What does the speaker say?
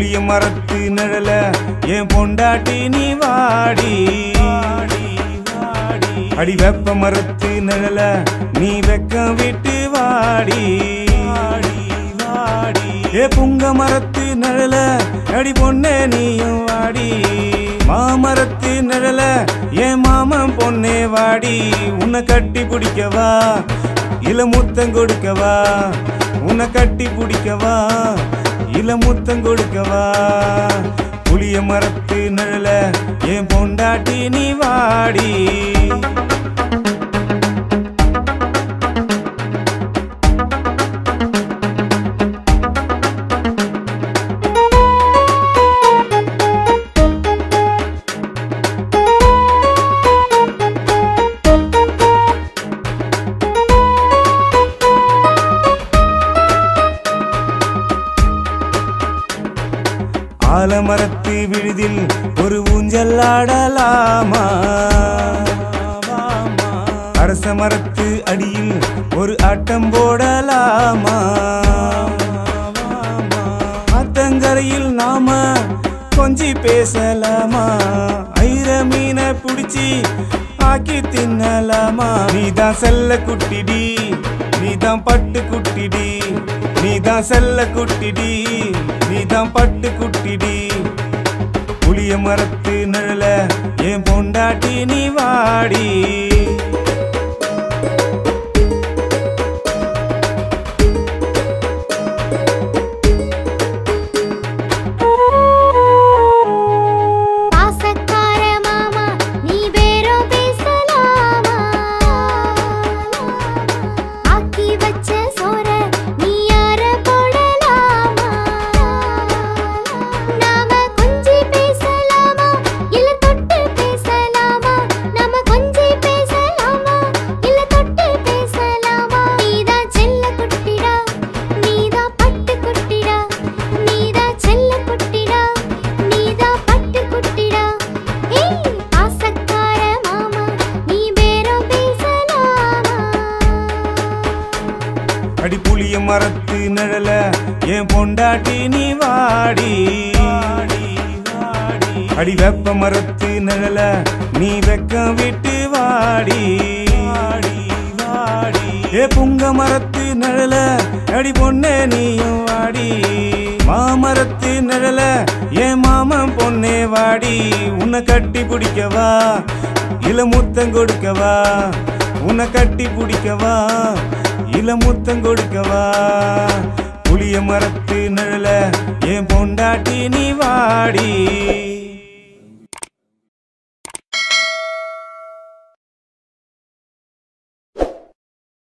புளிய மரத்து நிழல என் பொண்டாட்டி நீ வாடி அடி வெப்ப மரத்து நிழல நீ வெக்கம் விட்டு வாடி ஏ புங்க மரத்து நிழல அடி பொண்ணே நீயும் வாடி மாமரத்து நிழல என் மாமன் பொண்ணே வாடி உன்னை கட்டி பிடிக்கவா இல முத்தம் கொடுக்கவா உன்னை கட்டி பிடிக்கவா இல முத்தம் கொடுக்கவா புளிய மரத்து நிழல என் பொண்டாட்டி நீ வாடி ஆலமரத்து விழுதில் ஒரு ஊஞ்சல் ஆடலாமா அரச மரத்து அடியில் ஒரு ஆட்டம் போடலாமா ஆத்தங்கரையில் நாம கொஞ்சி பேசலாமா ஐர மீனை பிடிச்சி ஆக்கி தின்னலாமா நீதான் செல்ல குட்டிடி நீதான் பட்டு குட்டிடி நீதான் செல்ல குட்டிடி நீதான் பட்டு குட்டிடி புளிய மரத்து நிழல என் பொண்டாட்டி நீ வாடி பாசக்கார மாமா நீ பேரம் பேசலாமா ஆக்கி வச்ச சோற நீ யார போடலாமா நாம கொஞ்சி பேசலாமா இல்ல தொட்டு பேசலாமா நாம கொஞ்சி பேசலாமா இல்ல தொட்டு பேசலாமா நீதான் செல்ல குட்டிடா நீதான் பட்டு குட்டிடா நீதான் செல்ல குட்டிடா நீதான் பட்டு குட்டிடா ஏய் ஆசக்கார மாமா நீ பேரம் பேசலாமா அடி புளிய மரத்து நிழல என் பொண்டாட்டி நீ வாடி அடி வெப்ப மரத்து நிழல நீ வெக்கம் விட்டு வாடி ஏ புங்க மரத்து நிழல அடி பொண்ணே நீயும் வாடி மாமரத்து நிழல என் மாமன் பொண்ணே வாடி உன்னை கட்டி பிடிக்கவா இல முத்தம் கொடுக்கவா உன்னை கட்டி பிடிக்கவா இல முத்தம் கொடுக்கவா புளிய மரத்து நிழல என் பொண்டாட்டி நீ வாடி